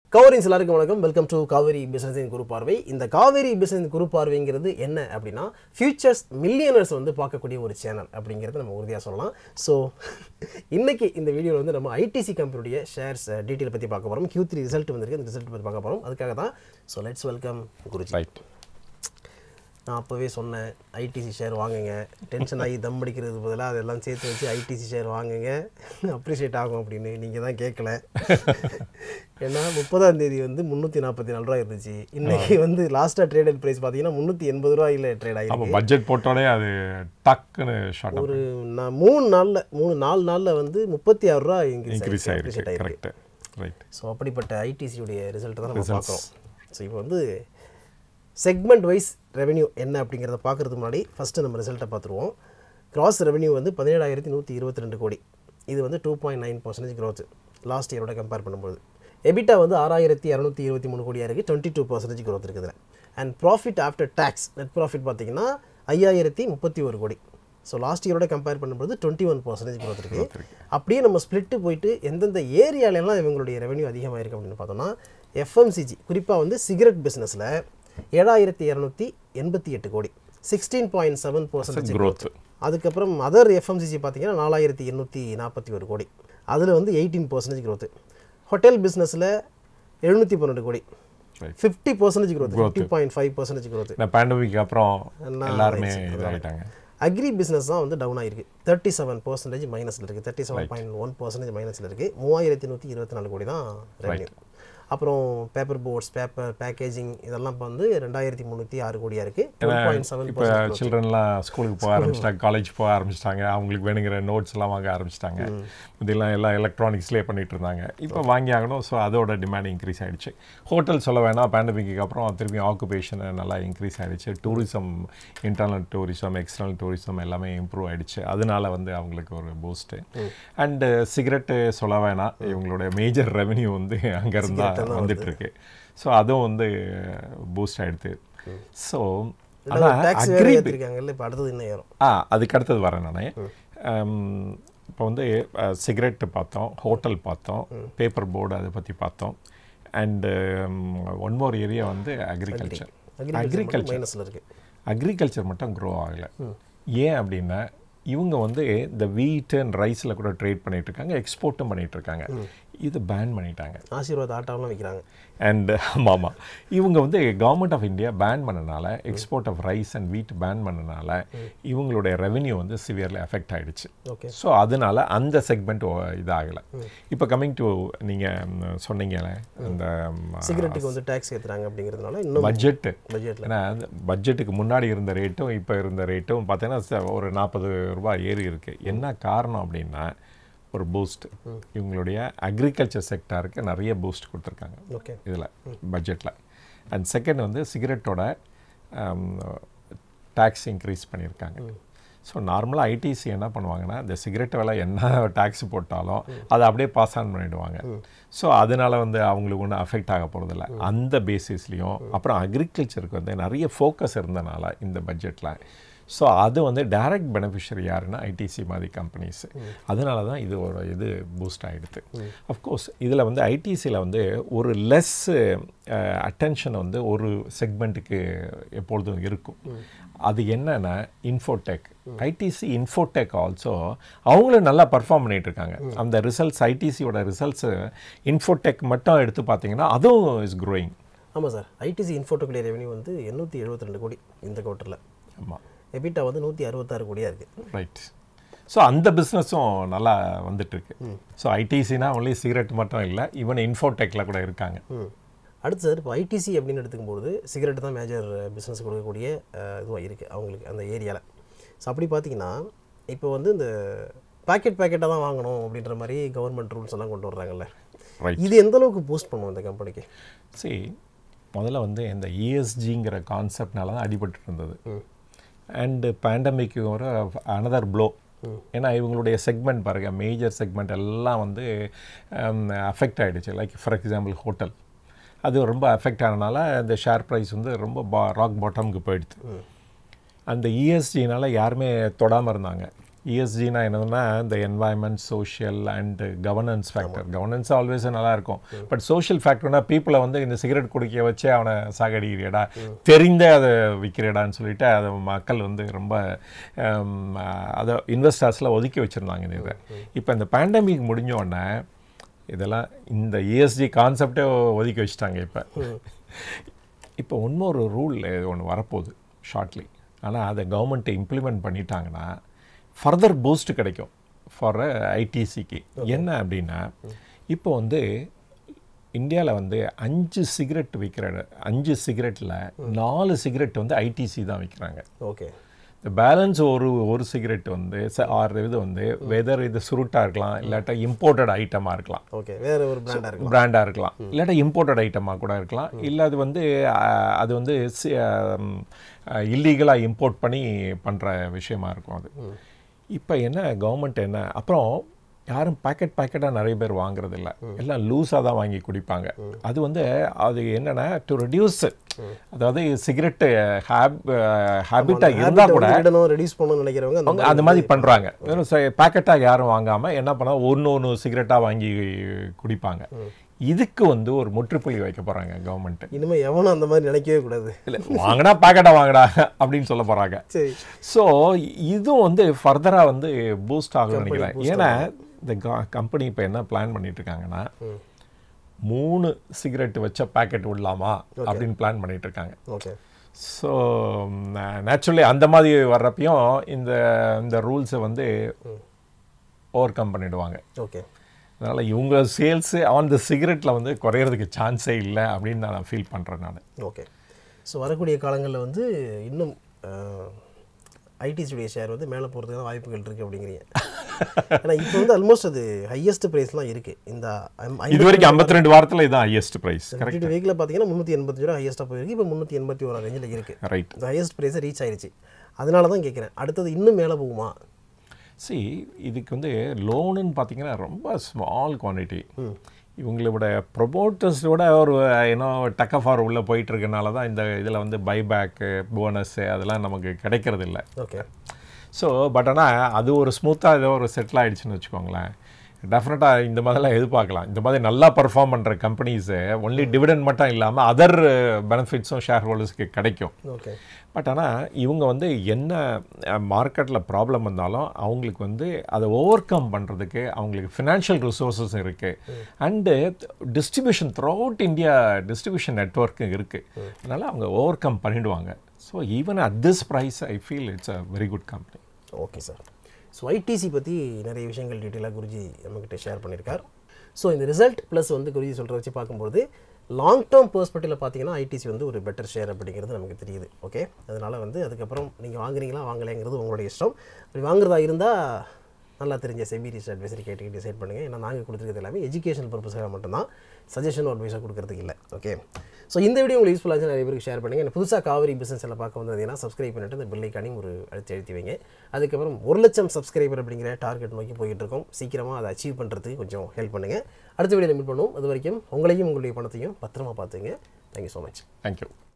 கவரின்ஸ் எல்லாருக்கும் வணக்கம் welcome to Kaveri business guru பார்வை இந்த காவேரி பிசினஸ் குரு பார்வைங்கிறது என்ன அப்படின்னா ஃபியூச்சர்ஸ் மில்லியனர்ஸ் வந்து பார்க்கக்கூடிய ஒரு சேனல் அப்படிங்கிறத நம்ம உறுதியாக சொல்லலாம் ஸோ இன்னைக்கு இந்த வீடியோவில் வந்து நம்ம ஐடிசி கம்பெனியுடைய ஷேர்ஸ் டீட்டெயில் பற்றி பார்க்க போகிறோம் Q3 த்ரீ ரிசல்ட் வந்திருக்கு இந்த ரிசல்ட் பற்றி பார்க்க போகிறோம் அதுக்காக தான் so let's welcome Guruji right நான் அப்போவே சொன்னேன் ஐடிசி ஷேர் வாங்குங்க டென்ஷன் ஆகி தம் அடிக்கிறது பதிலாக அதெல்லாம் சேர்த்து வச்சு ஐடிசி ஷேர் வாங்குங்க அப்ரிஷியேட் ஆகும் அப்படின்னு நீங்கள் தான் கேட்கல ஏன்னா முப்பதாம் தேதி வந்து முந்நூற்றி நாற்பத்தி நாலு ரூபா இருந்துச்சு இன்னைக்கு வந்து லாஸ்ட்டாக ட்ரேடட் ப்ரைஸ் பார்த்தீங்கன்னா முந்நூற்றி எண்பது ரூபாயில் ட்ரேட் ஆகிருக்கு அப்போ பட்ஜெட் போட்டோடனே அது டக்குன்னு ஷார்ட் ஒரு நான் மூணு நாளில் மூணு நாலு நாளில் வந்து முப்பத்தி ஆறு ரூபா இன்க்ரீஸ் இன்க்ரீஸ் ஆயிருக்கு அப்ரிஷியேட் ஆயிருக்கு கரெக்ட் ரைட் ஸோ அப்படிப்பட்ட ஐடிசியுடைய ரிசல்ட் தான் நம்ம பார்க்குறோம் ஸோ இப்போ வந்து செக்மெண்ட் வைஸ் ரெவென்யூ என்ன அப்படிங்கிறத பார்க்குறதுக்கு முன்னாடி ஃபஸ்ட்டு நம்ம ரிசல்ட்டை பார்த்துருவோம் கிராஸ் ரெவென்யூ வந்து பதினேழாயிரத்தி நூற்றி இருபத்தி ரெண்டு கோடி இது வந்து two point nine percentage growth last இயரோட கம்பேர் பண்ணும்போது எபிட்டா வந்து ஆறாயிரத்தி இரநூத்தி இருபத்தி மூணு கோடியாக இருக்குது டுவெண்ட்டி டூ பர்சன்டேஜ் க்ரோத் இருக்குதுல and profit after tax net profit பார்த்தீங்கன்னா ஐயாயிரத்தி முப்பத்தி ஒரு கோடி ஸோ லாஸ்ட் இயரோட கம்பேர் பண்ணும்போது டுவெண்ட்டி ஒன் பர்சன்டேஜ் க்ரோத் இருக்குது அப்படியே நம்ம ஸ்ப்ளிட்டு போயிட்டு எந்தெந்த ஏரியாலெல்லாம் இவங்களுடைய ரெவென்யூ அதிகமாக இருக்குது அப்படின்னு பார்த்தோம்னா எஃப்எம்சிஜி குறிப்பாக வந்து சிகரெட் பிஸ்னஸில் ஏழாயிரத்தி இரநூத்தி எண்பத்தி எட்டு கோடி sixteen point seven percentage growth. அதுக்கப்புறம் அதர் எஃப்எம்சிஜி பார்த்தீங்கன்னா நாலாயிரத்தி எண்ணூற்றி நாற்பத்தி ஒரு கோடி அதில் வந்து எயிட்டீன் பர்சன்டேஜ் growth ஹோட்டல் பிஸ்னஸில் எழுநூற்றி பன்னெண்டு கோடி Right. Fifty percentage growth fifty point five percentage growth இந்த பேண்டமிக் அப்புறம் எல்லாம் எல்லாருமே இதாகிட்டாங்க அக்ரி பிஸ்னஸ் தான் வந்து டவுன் ஆயிருக்கு தேர்ட்டி செவன் பர்சன்டேஜ் மைனஸில் இருக்குது thirty seven point one percentage மைனஸில் இருக்குது மூவாயிரத்தி நூற்றி இருபத்தி நாலு கோடி தான் ரெவன்யூ அப்புறம் பேப்பர் போர்ட்ஸ் பேப்பர் பேக்கேஜிங் இதெல்லாம் இப்போ வந்து ரெண்டாயிரத்தி முந்நூற்றி ஆறு கோடியாக இருக்குது டூ பாயிண்ட் செவன் இப்போ சில்ட்ரன்லாம் ஸ்கூலுக்கு போக ஆரம்பிச்சிட்டாங்க காலேஜ் போக ஆரம்பிச்சிட்டாங்க அவங்களுக்கு வேணுங்கிற நோட்ஸ் எல்லாம் வாங்க ஆரம்பிச்சிட்டாங்க இதெல்லாம் எல்லாம் எலக்ட்ரானிக்ஸ்லேயே பண்ணிட்டு இருந்தாங்க இப்போ வாங்கி ஆகணும் ஸோ அதோட டிமாண்ட் இன்க்ரீஸ் ஆயிடுச்சு ஹோட்டல் சொல்ல வேணாம் பேண்டமிக்கு அப்புறம் திரும்பி ஆக்குபேஷன் நல்லா இன்க்ரீஸ் ஆயிடுச்சு tourism internal tourism external tourism எல்லாமே இம்ப்ரூவ் ஆயிடுச்சு அதனால வந்து அவங்களுக்கு ஒரு பூஸ்ட்டு அண்டு சிகரெட்டு சொல்ல வேணாம் இவங்களோட மேஜர் ரெவென்யூ வந்து அங்கேருந்து தான் வந்துட்டு இருக்கு ஸோ அதுவும் வந்து பூஸ்ட் ஆயிடுது ஸோ ஆனால் டேக்ஸ் வேறு ஏற்றிருக்காங்கல்ல இப்போ அடுத்தது என்ன ஏறும் ஆ அதுக்கு அடுத்தது வரேன் நான் இப்போ வந்து சிகரெட்டு பார்த்தோம் ஹோட்டல் பார்த்தோம் பேப்பர் போர்டு அதை பற்றி பார்த்தோம் அண்டு ஒன் மோர் ஏரியா வந்து அக்ரிகல்ச்சர் அக்ரிகல்ச்சர் மைனஸில் இருக்குது அக்ரிகல்ச்சர் மட்டும் க்ரோ ஆகலை ஏன் அப்படின்னா இவங்க வந்து இந்த வீட் அண்ட் ரைஸில் கூட ட்ரேட் பண்ணிட்டு இருக்காங்க எக்ஸ்போர்ட்டும் பண்ணிட்டு இருக்காங்க இது பேன் பண்ணிட்டாங்க ஆசீர்வாத் ஆட்டாவெலாம் விற்கிறாங்க அண்ட் ஆமாம் இவங்க வந்து கவர்மெண்ட் ஆஃப் இந்தியா பேன் பண்ணனால export of rice and wheat ban பண்ணனால இவங்களுடைய ரெவென்யூ வந்து சிவியர்லி எஃபெக்ட் ஆயிடுச்சு ஓகே ஸோ அதனால அந்த செக்மெண்ட் இதாகலை இப்போ கம்மிங் டு நீங்கள் சொன்னீங்களே இந்த சிகரெட்டுக்கு வந்து டேக்ஸ் ஏற்றுறாங்க அப்படிங்கிறதுனால இன்னும் பட்ஜெட்டு பட்ஜெட்டில் ஏன்னா பட்ஜெட்டுக்கு முன்னாடி இருந்த ரேட்டும் இப்போ இருந்த ரேட்டும் பார்த்தீங்கன்னா ச- ஒரு நாற்பது ரூபாய் ஏறி இருக்கு என்ன காரணம் அப்படின்னா ஒரு பூஸ்ட் இவங்களுடைய அக்ரிகல்ச்சர் செக்டாருக்கு நிறைய பூஸ்ட் கொடுத்துருக்காங்க ஓகே இதில் பட்ஜெட்டில் அண்ட் செகண்ட் வந்து சிகரெட்டோட டேக்ஸ் இன்க்ரீஸ் பண்ணியிருக்காங்க ஸோ நார்மலாக ஐடிசி என்ன பண்ணுவாங்கன்னா இந்த சிகரெட் விலை என்ன டேக்ஸ் போட்டாலும் அதை அப்படியே பாஸ் ஆன் பண்ணிடுவாங்க ஸோ அதனால வந்து அவங்களுக்கு ஒன்றும் அஃபெக்ட் ஆக போகிறதில்ல அந்த பேசிஸ்லேயும் அப்புறம் அக்ரிகல்ச்சருக்கு வந்து நிறைய ஃபோக்கஸ் இருந்தனால இந்த பட்ஜெட்டில் ஸோ அது வந்து டைரக்ட் பெனிஃபிஷரி யாருன்னா ஐடிசி மாதிரி கம்பெனிஸ் அதனால தான் இது ஒரு இது பூஸ்ட் ஆகிடுது அஃப்கோர்ஸ் இதில் வந்து ஐடிசியில் வந்து ஒரு லெஸ் அட்டென்ஷன் வந்து ஒரு செக்மெண்ட்டுக்கு எப்பொழுதும் இருக்கும் அது என்னன்னா இன்ஃபோடெக் ஐடிசி இன்ஃபோடெக் ஆல்சோ அவங்களும் நல்லா பர்ஃபார்ம் பண்ணிட்டு இருக்காங்க அந்த ரிசல்ட்ஸ் ஐடிசியோட ரிசல்ட்ஸு இன்ஃபோடெக் மட்டும் எடுத்து பார்த்தீங்கன்னா அதுவும் இஸ் க்ரோயிங் ஆமாம் சார் ஐடிசி இன்ஃபோட்டோக்குடைய ரெவென்யூ வந்து எண்ணூற்றி எழுபத்தி ரெண்டு கோடி இந்த குவார்ட்டரில் ஆமாம் எபிட்டா வந்து நூற்றி அறுபத்தாறு கோடியாக இருக்குது ரைட் ஸோ அந்த பிஸ்னஸும் நல்லா வந்துட்டு இருக்கு ஸோ ஐடிசினா ஒன்லி சிகரெட் மட்டும் இல்லை ஈவன் இன்ஃபோடெக்கில் கூட இருக்காங்க ம் அடுத்து சார் இப்போ ஐடிசி அப்படின்னு எடுத்துக்கும்போது சிகரெட் தான் மேஜர் பிஸ்னஸ் கொடுக்கக்கூடிய இதுவாக இருக்குது அவங்களுக்கு அந்த ஏரியாவில் ஸோ அப்படி பார்த்தீங்கன்னா இப்போ வந்து இந்த பேக்கெட் பேக்கெட்டாக தான் வாங்கணும் அப்படின்ற மாதிரி கவர்மெண்ட் ரூல்ஸ் எல்லாம் கொண்டு வர்றாங்கல்ல ரைட் இது எந்த அளவுக்கு பூஸ்ட் பண்ணும் இந்த கம்பெனிக்கு சரி முதல்ல வந்து இந்த இஎஸ்ஜிங்கிற கான்செப்ட்னால தான் அடிபட்டு இருந்தது அண்டு பேண்டமிக்கு ஒரு அனதர் ப்ளோ ஏன்னா இவங்களுடைய செக்மெண்ட் பாருங்க மேஜர் செக்மெண்ட் எல்லாம் வந்து அஃபெக்ட் ஆகிடுச்சு லைக் ஃபார் எக்ஸாம்பிள் ஹோட்டல் அது ரொம்ப அஃபெக்ட் ஆனனால இந்த ஷேர் ப்ரைஸ் வந்து ரொம்ப பா ராக் பாட்டமுக்கு போயிடுது அந்த இஎஸ்ஜினால் யாருமே தொடாமல் இருந்தாங்க இஎஸ்ஜினா என்னதுன்னா இந்த environment social and governance factor governance always நல்லா இருக்கும் பட் சோஷியல் ஃபேக்டர்னா பீப்புளை வந்து இந்த சிகரெட் குடிக்க வச்சு அவனை சாகடிக்கிறியடா தெரிந்தே அதை விற்கிறடான்னு சொல்லிட்டு அதை மக்கள் வந்து ரொம்ப ஹம், அதை இன்வெஸ்டர்ஸில் ஒதுக்கி வச்சுருந்தாங்க இந்த இதை இப்போ இந்த பேண்டமிக் முடிஞ்ச உடனே இதெல்லாம் இந்த இஎஸ்ஜி கான்செப்டே ஒதுக்கி வச்சுட்டாங்க இப்போ இப்போ இன்னொரு ரூல் ஒன்று வரப்போகுது ஷார்ட்லி ஆனால் அதை கவர்மெண்ட் இம்ப்ளிமெண்ட் பண்ணிட்டாங்கன்னா ஃபர்தர் பூஸ்ட் கிடைக்கும் ஃபார் ஐடிசிக்கு என்ன அப்படின்னா இப்போ வந்து இந்தியாவில் வந்து அஞ்சு சிகரெட் விற்கிற அஞ்சு சிகரெட்டில் நாலு சிகரெட் வந்து ஐடிசி தான் விற்கிறாங்க ஓகே இந்த பேலன்ஸ் ஒரு ஒரு சிகரெட் வந்து ச- ஆறு இது வந்து வெதர் இது சுருட்டாக இருக்கலாம் இல்லாட்டா இம்போர்ட்டட் ஐட்டமாக இருக்கலாம் ஓகே வேற ஒரு பிராண்டாக இருக்கும் பிராண்டாக இருக்கலாம் இல்லாட்டா இம்போர்ட்டட் ஐட்டமாக கூட இருக்கலாம் இல்லை அது வந்து அஹ், அது வந்து இல்லீகலாக இம்போர்ட் பண்ணி பண்ணுற விஷயமா இருக்கும் அது இப்போ என்ன கவர்மெண்ட் என்ன அப்புறம் யாரும் பாக்கெட் பாக்கெட்டாக நிறைய பேர் வாங்குறது இல்ல எல்லாம் லூஸாக தான் வாங்கி குடிப்பாங்க அது வந்து அது என்னன்னா டு ரெடியூஸ் அதாவது சிகரெட்டு ஹேப் ஹேபிட்டாக இருந்தால் கூட விடணும் ரெடியூஸ் பண்ணணும்னு நினைக்கிறவங்க அந்த அவங்க அந்த மாதிரி பண்ணுறாங்க வெறும் பேக்கெட்டாக யாரும் வாங்காமல் என்ன பண்ணா ஒன்று ஒன்று சிகரெட்டாக வாங்கி குடிப்பாங்க இதுக்கு வந்து ஒரு முற்றுப்புள்ளி வைக்க போகிறாங்க கவர்மெண்ட் இனிமே எவனும் அந்த மாதிரி நினைக்கவே கூடாது இல்லை வாங்கினா பேக்கெட்டாக வாங்கடா அப்படின்னு சொல்ல போகிறாங்க சரி ஸோ இதுவும் வந்து ஃபர்தராக வந்து பூஸ்ட் ஆகும்னு நினைக்கிறேன் ஏன்னா இந்த கம்பெனி இப்போ என்ன பிளான் பண்ணிட்டு இருக்காங்கன்னா மூணு சிகரெட் வச்ச பேக்கெட் விடலாமா அப்படின்னு பிளான் பண்ணிட்டு இருக்காங்க ஓகே ஸோ நேச்சுரலி அந்த மாதிரி வர்றப்பையும் இந்த இந்த ரூல்ஸை வந்து ஓவர் கம் பண்ணிடுவாங்க ஓகே அதனால் இவங்க சேல்ஸு ஆன் த சிகரெட்டில் வந்து குறையிறதுக்கு சான்ஸே இல்லை அப்படின்னு நான் ஃபீல் பண்ணுறேன் நான் ஓகே ஸோ வரக்கூடிய காலங்களில் வந்து இன்னும் ஐடிசியுடைய ஷேர் வந்து மேலே போகிறதுக்கான வாய்ப்புகள் இருக்குது அப்படிங்கிறீங்க ஏன்னா இப்போ வந்து ஆல்மோஸ்ட் அது ஹையஸ்ட் ப்ரைஸ்லாம் இருக்குது இந்த இது வரைக்கும் ஐம்பத்தி ரெண்டு வாரத்தில் இதுதான் ஹையஸ்ட் ப்ரைஸ் கரெக்ட் ஃபிஃப்டி வீக்கில் பார்த்தீங்கன்னா முந்நூற்றி எண்பத்தஞ்சு ரூபா ஹையஸ்ட்டாக போயிருக்கு இப்போ முந்நூற்றி எண்பத்தி ஒரு ரேஞ்சில் இருக்குது ரைட் இந்த ஹையஸ்ட் ப்ரைஸை ரீச் ஆயிருச்சு அதனால தான் கேட்குறேன் அடுத்தது இன்னும் மேலே போகுமா சி இதுக்கு வந்து லோனுன்னு பார்த்தீங்கன்னா ரொம்ப ஸ்மால் குவான்டிட்டி இவங்களோட ப்ரொமோட்டர்ஸோட ஒரு ஏன்னோ டக் ஃபார் உள்ளே போயிட்டு இருக்கனால தான் இந்த இதில் வந்து பைபேக்கு போனஸ்ஸு அதெல்லாம் நமக்கு கிடைக்கிறது இல்லை ஓகே ஸோ பட் ஆனால் அது ஒரு ஸ்மூத்தாக ஏதோ ஒரு செட்டில் ஆயிடுச்சுன்னு வச்சுக்கோங்களேன் டெஃபினட்டாக இந்த மாதிரிலாம் எதிர்பார்க்கலாம் இந்த மாதிரி நல்லா பர்ஃபார்ம் பண்ணுற கம்பெனிஸு ஒன்லி டிவிடெண்ட் மட்டும் இல்லாமல் அதர் பெனிஃபிட்ஸும் ஷேர் ஹோல்டர்ஸ்க்கு கிடைக்கும் ஓகே பட் ஆனால் இவங்க வந்து என்ன மார்க்கெட்டில் ப்ராப்ளம் வந்தாலும் அவங்களுக்கு வந்து அதை ஓவர் கம் பண்ணுறதுக்கு அவங்களுக்கு ஃபினான்ஷியல் ரிசோர்ஸஸ் இருக்குது and distribution throughout India distribution network இருக்குது அதனால் அவங்க ஓவர் கம் பண்ணிடுவாங்க so even at this price I feel it's a very good company okay sir so ITC பற்றி நிறைய விஷயங்கள் டீட்டெயிலாக குருஜி நம்மக்கிட்ட ஷேர் பண்ணியிருக்கார் ஸோ இந்த ரிசல்ட் ப்ளஸ் வந்து குருஜி சொல்கிற வச்சு பார்க்கும்போது லாங் டேர்ம் பெர்ஸ்பெக்டிவில் பார்த்தீங்கன்னா ஐடிசி வந்து ஒரு பெட்டர் ஷேர் அப்படிங்கிறது நமக்கு தெரியுது ஓகே அதனால் வந்து அதுக்கப்புறம் நீங்கள் வாங்குறீங்களா வாங்கலைங்கிறது உங்களுடைய இஷ்டம் அப்படி வாங்குறதா இருந்தால் நல்லா தெரிஞ்ச செபி ரிசர்ச் அட்வைசரி கேட்டு டிசைட் பண்ணுங்கள் ஏன்னா நாங்கள் கொடுத்துருக்கிறது எல்லாமே எஜுகேஷனல் பர்பஸாக மட்டும்தான் சஜஷன் அட்வைஸாக கொடுக்கறதுக்கு இல்லை ஓகே ஸோ இந்த வீடியோ உங்களுக்கு யூஸ்ஃபுல்லாக இருந்துச்சு நிறைய பேருக்கு ஷேர் பண்ணுங்கள் எனக்கு புதுசாக காவிரி பிஸ்னஸ் எல்லாம் பார்க்க வந்ததுன்னா சப்ஸ்கிரைப் பண்ணிட்டு இந்த பில்லைக்கானையும் ஒரு அழுத்தி அழுத்தி வைங்க அதுக்கப்புறம் ஒரு லட்சம் சப்ஸ்கிரைபர் அப்படிங்கிற டார்கெட் நோக்கி போயிட்டு இருக்கோம் சீக்கிரமாக அதை அச்சீவ் பண்ணுறதுக்கு கொஞ்சம் ஹெல்ப் பண்ணுங்கள் அடுத்த வீடியோ மீட் பண்ணுவோம் அது வரைக்கும் உங்களையும் உங்களுடைய பணத்தையும் பத்திரமா பார்த்துங்க தேங்க்யூ ஸோ மச் தேங்க்யூ